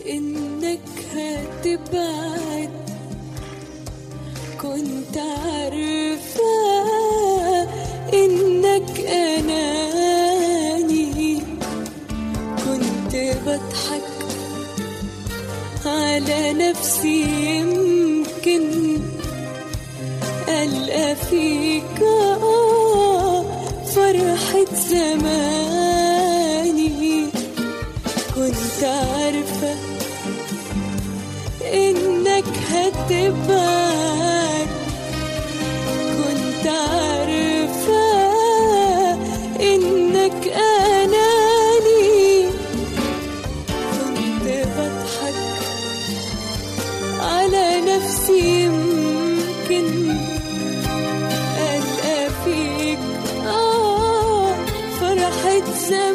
انك هتبعد كنت عارفة انك اناني كنت بضحك على نفسي يمكن ألقى فيك آه فرحة زماني كنت عارفة إنك هتبعد كنت عارفة إنك أناني كنت بضحك على نفسي يمكن ألقى فيك آه فرحة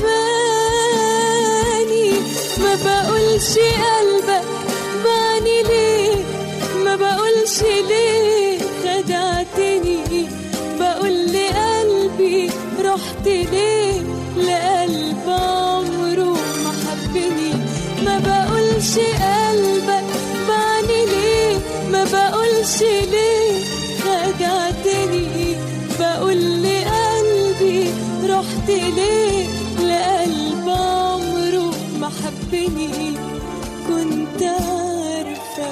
زماني ما بقولش قلبك بعني ليه ما بقولش ليه خدعتني بقول لقلبي رحت ليه لقلب عمره ما حبني ما بقولش قلبك بعني ليه ما بقولش ليه خدعتني بقول لقلبي رحت ليه لقلب عمره ما حبني كنت عارفة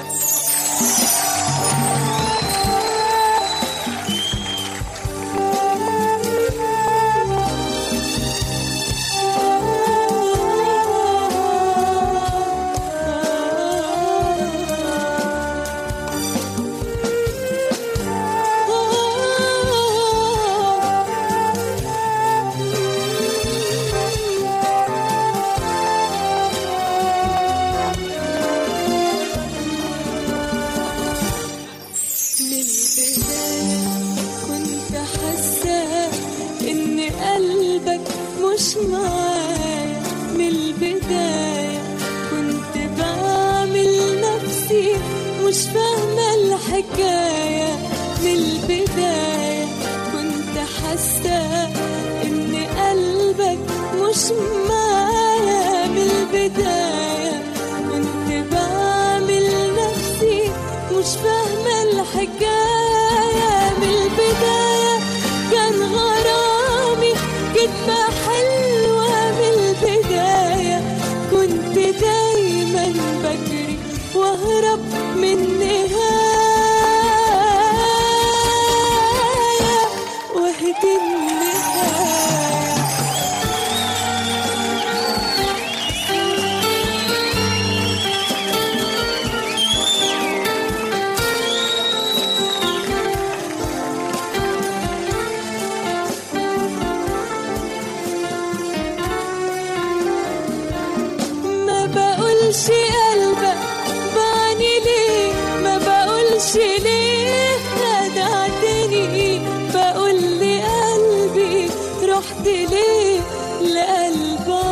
من البداية كنت حاسة إن قلبك مش معايا من البداية كنت بعمل نفسي مش فاهمة الحكاية من البداية كنت حاسة إن قلبك مش معايا من البداية كنت بعمل نفسي مش فاهمة الحكاية من البداية كان غرامي كدبة حلوة من البداية كنت دايما بجري واهرب من نهاية واهدي النهاية ما بقولش قلبك بعني ليه ما بقولش ليه خدعتني بقول لقلبي رحت ليه لقلب